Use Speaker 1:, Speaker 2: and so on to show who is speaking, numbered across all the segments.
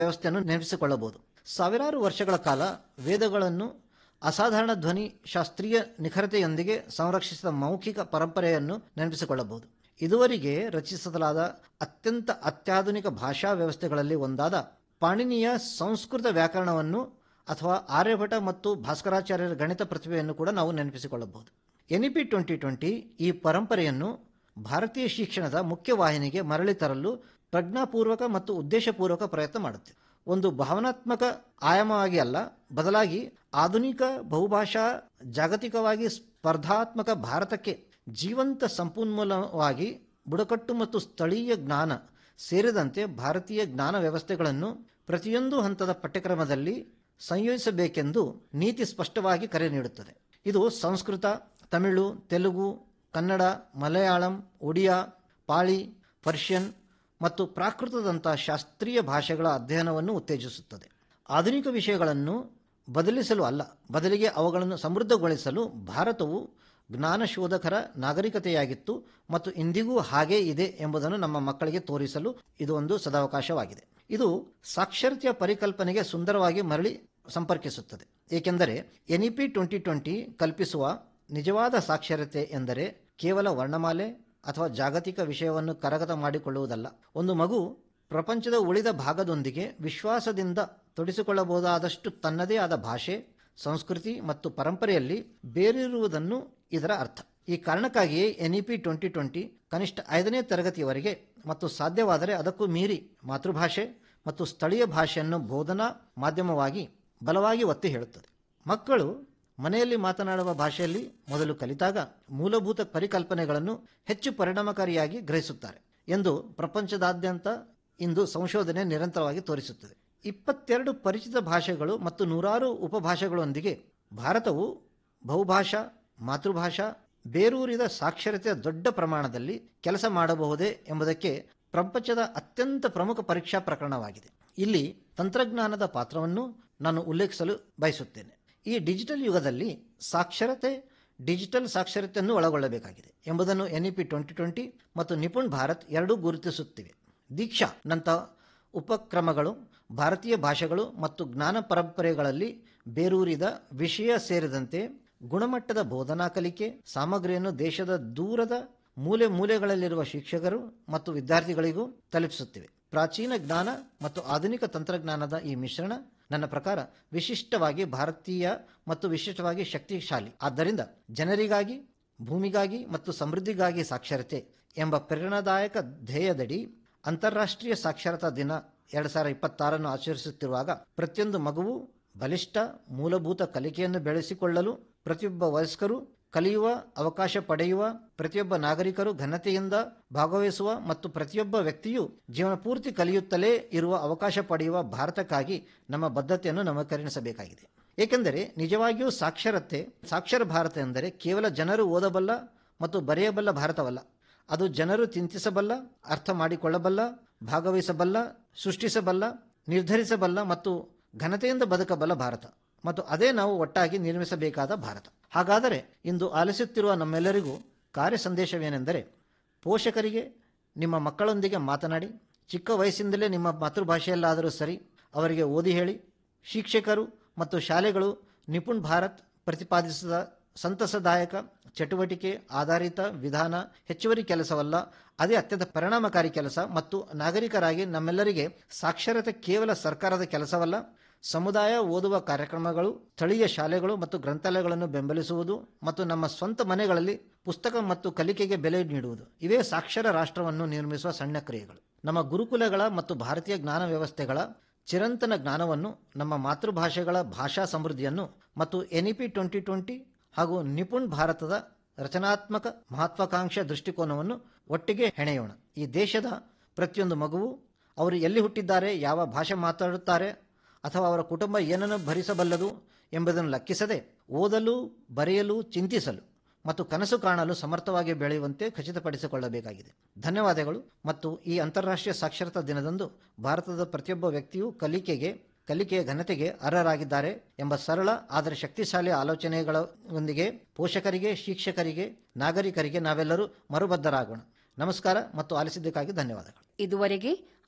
Speaker 1: ವ್ಯವಸ್ಥೆಯನ್ನು ನೆನಪಿಸಿಕೊಳ್ಳಬಹುದು ಸಾವಿರಾರು ವರ್ಷಗಳ ಕಾಲ ವೇದಗಳನ್ನು ಅಸಾಧಾರಣ ಧ್ವನಿ ಶಾಸ್ತ್ರೀಯ ನಿಖರತೆಯೊಂದಿಗೆ ಸಂರಕ್ಷಿಸಿದ ಮೌಖಿಕ ಪರಂಪರೆಯನ್ನು ನೆನಪಿಸಿಕೊಳ್ಳಬಹುದು ಇದುವರೆಗೆ ರಚಿಸಲಾದ ಅತ್ಯಂತ ಅತ್ಯಾಧುನಿಕ ಭಾಷಾ ವ್ಯವಸ್ಥೆಗಳಲ್ಲಿ ಒಂದಾದ ಪಾಣಿನಿಯ ಸಂಸ್ಕೃತ ವ್ಯಾಕರಣವನ್ನು ಅಥವಾ ಆರ್ಯಭಟ ಮತ್ತು ಭಾಸ್ಕರಾಚಾರ್ಯರ ಗಣಿತ ಪ್ರತಿಭೆಯನ್ನು ಕೂಡ ನಾವು ನೆನಪಿಸಿಕೊಳ್ಳಬಹುದು ಎನ್ಇಪಿ ಟ್ವೆಂಟಿ ಟ್ವೆಂಟಿ ಈ ಪರಂಪರೆಯನ್ನು ಭಾರತೀಯ ಶಿಕ್ಷಣದ ಮುಖ್ಯವಾಹಿನಿಗೆ ಮರಳಿ ತರಲು ಪ್ರಜ್ಞಾಪೂರ್ವಕ ಮತ್ತು ಉದ್ದೇಶಪೂರ್ವಕ ಪ್ರಯತ್ನ ಮಾಡುತ್ತೆ ಒಂದು ಭಾವನಾತ್ಮಕ ಆಯಾಮವಾಗಿ ಅಲ್ಲ ಬದಲಾಗಿ ಆಧುನಿಕ ಬಹುಭಾಷಾ ಜಾಗತಿಕವಾಗಿ ಸ್ಪರ್ಧಾತ್ಮಕ ಭಾರತಕ್ಕೆ ಜೀವಂತ ಸಂಪನ್ಮೂಲವಾಗಿ ಬುಡಕಟ್ಟು ಮತ್ತು ಸ್ಥಳೀಯ ಜ್ಞಾನ ಸೇರಿದಂತೆ ಭಾರತೀಯ ಜ್ಞಾನ ವ್ಯವಸ್ಥೆಗಳನ್ನು ಪ್ರತಿಯೊಂದು ಹಂತದ ಪಠ್ಯಕ್ರಮದಲ್ಲಿ ಸಂಯೋಜಿಸಬೇಕೆಂದು ನೀತಿ ಸ್ಪಷ್ಟವಾಗಿ ಕರೆ ನೀಡುತ್ತದೆ ಇದು ಸಂಸ್ಕೃತ ತಮಿಳು ತೆಲುಗು ಕನ್ನಡ ಮಲಯಾಳಂ ಒಡಿಯಾ ಪಾಳಿ ಪರ್ಷಿಯನ್ ಮತ್ತು ಪ್ರಾಕೃತದಂಥ ಶಾಸ್ತ್ರೀಯ ಭಾಷೆಗಳ ಅಧ್ಯಯನವನ್ನು ಉತ್ತೇಜಿಸುತ್ತದೆ ಆಧುನಿಕ ವಿಷಯಗಳನ್ನು ಬದಲಿಸಲು ಅಲ್ಲ ಬದಲಿಗೆ ಅವುಗಳನ್ನು ಸಮೃದ್ಧಗೊಳಿಸಲು ಭಾರತವು ಜ್ಞಾನಶೋಧಕರ ನಾಗರಿಕತೆಯಾಗಿತ್ತು ಮತ್ತು ಇಂದಿಗೂ ಹಾಗೇ ಇದೆ ಎಂಬುದನ್ನು ನಮ್ಮ ಮಕ್ಕಳಿಗೆ ತೋರಿಸಲು ಇದು ಒಂದು ಸದಾವಕಾಶವಾಗಿದೆ ಇದು ಸಾಕ್ಷರತೆಯ ಪರಿಕಲ್ಪನೆಗೆ ಸುಂದರವಾಗಿ ಮರಳಿ ಸಂಪರ್ಕಿಸುತ್ತದೆ ಏಕೆಂದರೆ ಎನ್ಇಪಿ ಟ್ವೆಂಟಿ ಟ್ವೆಂಟಿ ಕಲ್ಪಿಸುವ ನಿಜವಾದ ಸಾಕ್ಷರತೆ ಎಂದರೆ ಕೇವಲ ವರ್ಣಮಾಲೆ ಅಥವಾ ಜಾಗತಿಕ ವಿಷಯವನ್ನು ಕರಗತ ಮಾಡಿಕೊಳ್ಳುವುದಲ್ಲ ಒಂದು ಮಗು ಪ್ರಪಂಚದ ಉಳಿದ ಭಾಗದೊಂದಿಗೆ ವಿಶ್ವಾಸದಿಂದ ತೊಡಿಸಿಕೊಳ್ಳಬಹುದಾದಷ್ಟು ತನ್ನದೇ ಆದ ಭಾಷೆ ಸಂಸ್ಕೃತಿ ಮತ್ತು ಪರಂಪರೆಯಲ್ಲಿ ಬೇರಿರುವುದನ್ನು ಇದರ ಅರ್ಥ ಈ ಕಾರಣಕ್ಕಾಗಿಯೇ ಎನ್ಇಪಿ ಟ್ವೆಂಟಿ ಟ್ವೆಂಟಿ ಕನಿಷ್ಠ ಐದನೇ ತರಗತಿಯವರೆಗೆ ಮತ್ತು ಸಾಧ್ಯವಾದರೆ ಅದಕ್ಕೂ ಮೀರಿ ಮಾತೃಭಾಷೆ ಮತ್ತು ಸ್ಥಳೀಯ ಭಾಷೆಯನ್ನು ಬೋಧನಾ ಮಾಧ್ಯಮವಾಗಿ ಬಲವಾಗಿ ಒತ್ತಿ ಹೇಳುತ್ತದೆ ಮಕ್ಕಳು ಮನೆಯಲ್ಲಿ ಮಾತನಾಡುವ ಭಾಷೆಯಲ್ಲಿ ಮೊದಲು ಕಲಿತಾಗ ಮೂಲಭೂತ ಪರಿಕಲ್ಪನೆಗಳನ್ನು ಹೆಚ್ಚು ಪರಿಣಾಮಕಾರಿಯಾಗಿ ಗ್ರಹಿಸುತ್ತಾರೆ ಎಂದು ಪ್ರಪಂಚದಾದ್ಯಂತ ಇಂದು ಸಂಶೋಧನೆ ನಿರಂತರವಾಗಿ ತೋರಿಸುತ್ತದೆ ಇಪ್ಪತ್ತೆರಡು ಪರಿಚಿತ ಭಾಷೆಗಳು ಮತ್ತು ನೂರಾರು ಉಪಭಾಷೆಗಳೊಂದಿಗೆ ಭಾರತವು ಬಹುಭಾಷಾ ಮಾತೃಭಾಷಾ ಬೇರೂರಿದ ಸಾಕ್ಷರತೆಯ ದೊಡ್ಡ ಪ್ರಮಾಣದಲ್ಲಿ ಕೆಲಸ ಮಾಡಬಹುದೇ ಎಂಬುದಕ್ಕೆ ಪ್ರಪಂಚದ ಅತ್ಯಂತ ಪ್ರಮುಖ ಪರೀಕ್ಷಾ ಪ್ರಕರಣವಾಗಿದೆ ಇಲ್ಲಿ ತಂತ್ರಜ್ಞಾನದ ಪಾತ್ರವನ್ನು ನಾನು ಉಲ್ಲೇಖಿಸಲು ಬಯಸುತ್ತೇನೆ ಈ ಡಿಜಿಟಲ್ ಯುಗದಲ್ಲಿ ಸಾಕ್ಷರತೆ ಡಿಜಿಟಲ್ ಸಾಕ್ಷರತೆಯನ್ನು ಒಳಗೊಳ್ಳಬೇಕಾಗಿದೆ ಎಂಬುದನ್ನು ಎನ್ಇಪಿ ಟ್ವೆಂಟಿ ಟ್ವೆಂಟಿ ಮತ್ತು ನಿಪುಣ್ ಭಾರತ್ ಎರಡೂ ಗುರುತಿಸುತ್ತಿವೆ ದೀಕ್ಷಾ ನಂತ ಉಪಕ್ರಮಗಳು ಭಾರತೀಯ ಭಾಷೆಗಳು ಮತ್ತು ಜ್ಞಾನ ಪರಂಪರೆಗಳಲ್ಲಿ ಬೇರೂರಿದ ವಿಷಯ ಸೇರಿದಂತೆ ಗುಣಮಟ್ಟದ ಬೋಧನಾ ಕಲಿಕೆ ಸಾಮಗ್ರಿಯನ್ನು ದೇಶದ ದೂರದ ಮೂಲೆ ಮೂಲೆಗಳಲ್ಲಿರುವ ಶಿಕ್ಷಕರು ಮತ್ತು ವಿದ್ಯಾರ್ಥಿಗಳಿಗೂ ತಲುಪಿಸುತ್ತಿವೆ ಪ್ರಾಚೀನ ಜ್ಞಾನ ಮತ್ತು ಆಧುನಿಕ ತಂತ್ರಜ್ಞಾನದ ಈ ಮಿಶ್ರಣ ನನ್ನ ಪ್ರಕಾರ ವಿಶಿಷ್ಟವಾಗಿ ಭಾರತೀಯ ಮತ್ತು ವಿಶಿಷ್ಟವಾಗಿ ಶಕ್ತಿಶಾಲಿ ಆದ್ದರಿಂದ ಜನರಿಗಾಗಿ ಭೂಮಿಗಾಗಿ ಮತ್ತು ಸಮೃದ್ಧಿಗಾಗಿ ಸಾಕ್ಷರತೆ ಎಂಬ ಪ್ರೇರಣಾದಾಯಕ ಧ್ಯೇಯದಡಿ ಅಂತಾರಾಷ್ಟ್ರೀಯ ಸಾಕ್ಷರತಾ ದಿನ ಎರಡು ಸಾವಿರದ ಇಪ್ಪತ್ತಾರನ್ನು ಆಚರಿಸುತ್ತಿರುವಾಗ ಪ್ರತಿಯೊಂದು ಮಗುವು ಬಲಿಷ್ಠ ಮೂಲಭೂತ ಕಲಿಕೆಯನ್ನು ಬೆಳೆಸಿಕೊಳ್ಳಲು ಪ್ರತಿಯೊಬ್ಬ ವಯಸ್ಕರು ಕಲಿಯುವ ಅವಕಾಶ ಪಡೆಯುವ ಪ್ರತಿಯೊಬ್ಬ ನಾಗರಿಕರು ಘನತೆಯಿಂದ ಭಾಗವಹಿಸುವ ಮತ್ತು ಪ್ರತಿಯೊಬ್ಬ ವ್ಯಕ್ತಿಯು ಜೀವನ ಪೂರ್ತಿ ಕಲಿಯುತ್ತಲೇ ಇರುವ ಅವಕಾಶ ಪಡೆಯುವ ಭಾರತಕ್ಕಾಗಿ ನಮ್ಮ ಬದ್ಧತೆಯನ್ನು ನವೀಕರಿಸಬೇಕಾಗಿದೆ ಏಕೆಂದರೆ ನಿಜವಾಗಿಯೂ ಸಾಕ್ಷರತೆ ಸಾಕ್ಷರ ಭಾರತ ಎಂದರೆ ಕೇವಲ ಜನರು ಓದಬಲ್ಲ ಮತ್ತು ಬರೆಯಬಲ್ಲ ಭಾರತವಲ್ಲ ಅದು ಜನರು ಚಿಂತಿಸಬಲ್ಲ ಅರ್ಥ ಮಾಡಿಕೊಳ್ಳಬಲ್ಲ ಭಾಗವಹಿಸಬಲ್ಲ ಸೃಷ್ಟಿಸಬಲ್ಲ ನಿರ್ಧರಿಸಬಲ್ಲ ಮತ್ತು ಘನತೆಯಿಂದ ಬದುಕಬಲ್ಲ ಭಾರತ ಮತ್ತು ಅದೇ ನಾವು ಒಟ್ಟಾಗಿ ನಿರ್ಮಿಸಬೇಕಾದ ಭಾರತ ಹಾಗಾದರೆ ಇಂದು ಆಲಿಸುತ್ತಿರುವ ನಮ್ಮೆಲ್ಲರಿಗೂ ಕಾರ್ಯ ಸಂದೇಶವೇನೆಂದರೆ ಪೋಷಕರಿಗೆ ನಿಮ್ಮ ಮಕ್ಕಳೊಂದಿಗೆ ಮಾತನಾಡಿ ಚಿಕ್ಕ ವಯಸ್ಸಿಂದಲೇ ನಿಮ್ಮ ಮಾತೃಭಾಷೆಯಲ್ಲಾದರೂ ಸರಿ ಅವರಿಗೆ ಓದಿ ಹೇಳಿ ಶಿಕ್ಷಕರು ಮತ್ತು ಶಾಲೆಗಳು ನಿಪುಣ್ ಭಾರತ್ ಪ್ರತಿಪಾದಿಸಿದ ಸಂತಸದಾಯಕ ಚಟುವಟಿಕೆ ಆಧಾರಿತ ವಿಧಾನ ಹೆಚ್ಚುವರಿ ಕೆಲಸವಲ್ಲ ಅದೇ ಅತ್ಯಂತ ಪರಿಣಾಮಕಾರಿ ಕೆಲಸ ಮತ್ತು ನಾಗರಿಕರಾಗಿ ನಮ್ಮೆಲ್ಲರಿಗೆ ಸಾಕ್ಷರತೆ ಕೇವಲ ಸರ್ಕಾರದ ಕೆಲಸವಲ್ಲ ಸಮುದಾಯ ಓದುವ ಕಾರ್ಯಕ್ರಮಗಳು ಸ್ಥಳೀಯ ಶಾಲೆಗಳು ಮತ್ತು ಗ್ರಂಥಾಲಯಗಳನ್ನು ಬೆಂಬಲಿಸುವುದು ಮತ್ತು ನಮ್ಮ ಸ್ವಂತ ಮನೆಗಳಲ್ಲಿ ಪುಸ್ತಕ ಮತ್ತು ಕಲಿಕೆಗೆ ಬೆಲೆ ನೀಡುವುದು ಇವೇ ಸಾಕ್ಷರ ರಾಷ್ಟ್ರವನ್ನು ನಿರ್ಮಿಸುವ ಸಣ್ಣ ಕ್ರಿಯೆಗಳು ನಮ್ಮ ಗುರುಕುಲಗಳ ಮತ್ತು ಭಾರತೀಯ ಜ್ಞಾನ ವ್ಯವಸ್ಥೆಗಳ ಚಿರಂತನ ಜ್ಞಾನವನ್ನು ನಮ್ಮ ಮಾತೃಭಾಷೆಗಳ ಭಾಷಾ ಸಮೃದ್ಧಿಯನ್ನು ಮತ್ತು ಎನ್ಇಪಿ ಟ್ವೆಂಟಿ ಟ್ವೆಂಟಿ ಹಾಗೂ ನಿಪುಣ್ ಭಾರತದ ರಚನಾತ್ಮಕ ಮಹತ್ವಾಕಾಂಕ್ಷೆ ದೃಷ್ಟಿಕೋನವನ್ನು ಒಟ್ಟಿಗೆ ಹೆಣೆಯೋಣ ಈ ದೇಶದ ಪ್ರತಿಯೊಂದು ಮಗುವು ಅವರು ಎಲ್ಲಿ ಹುಟ್ಟಿದ್ದಾರೆ ಯಾವ ಭಾಷೆ ಮಾತಾಡುತ್ತಾರೆ ಅಥವಾ ಅವರ ಕುಟುಂಬ ಏನನ್ನು ಭರಿಸಬಲ್ಲದು ಎಂಬುದನ್ನು ಲೆಕ್ಕಿಸದೆ ಓದಲು ಬರೆಯಲು ಚಿಂತಿಸಲು ಮತ್ತು ಕನಸು ಕಾಣಲು ಸಮರ್ಥವಾಗಿ ಬೆಳೆಯುವಂತೆ ಖಚಿತಪಡಿಸಿಕೊಳ್ಳಬೇಕಾಗಿದೆ ಧನ್ಯವಾದಗಳು ಮತ್ತು ಈ ಅಂತಾರಾಷ್ಟ್ರೀಯ ಸಾಕ್ಷರತಾ ದಿನದಂದು ಭಾರತದ ಪ್ರತಿಯೊಬ್ಬ ವ್ಯಕ್ತಿಯು ಕಲಿಕೆಗೆ ಕಲಿಕೆಯ ಘನತೆಗೆ ಅರ್ಹರಾಗಿದ್ದಾರೆ ಎಂಬ ಸರಳ ಆದರೆ ಶಕ್ತಿಶಾಲಿ ಆಲೋಚನೆಗಳೊಂದಿಗೆ ಪೋಷಕರಿಗೆ ಶಿಕ್ಷಕರಿಗೆ ನಾಗರಿಕರಿಗೆ ನಾವೆಲ್ಲರೂ ಮರುಬದ್ಧರಾಗೋಣ ನಮಸ್ಕಾರ ಮತ್ತು ಆಲಿಸಿದ್ದಕ್ಕಾಗಿ ಧನ್ಯವಾದಗಳು
Speaker 2: ಇದುವರೆಗೆ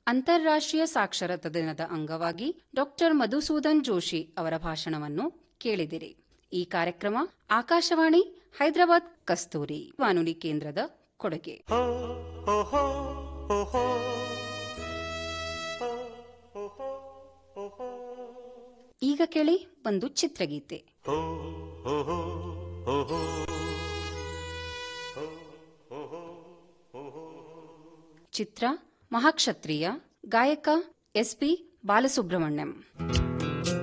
Speaker 2: ಅಂತಾರಾಷ್ಟ್ರೀಯ ಸಾಕ್ಷರತಾ ದಿನದ ಅಂಗವಾಗಿ ಡಾಕ್ಟರ್ ಮಧುಸೂದನ್ ಜೋಶಿ ಅವರ ಭಾಷಣವನ್ನು ಕೇಳಿದಿರಿ ಈ ಕಾರ್ಯಕ್ರಮ ಆಕಾಶವಾಣಿ ಹೈದರಾಬಾದ್ ಕಸ್ತೂರಿ ಬಾನುಲಿ ಕೇಂದ್ರದ ಕೊಡುಗೆ ಈಗ ಕೇಳಿ ಒಂದು ಚಿತ್ರಗೀತೆ ಚಿತ್ರ ಮಹಾಕ್ಷತ್ರಿಯ ಗಾಯಕ ಎಸ್ ಪಿ ಬಾಲಸುಬ್ರಹ್ಮಣ್ಯಂ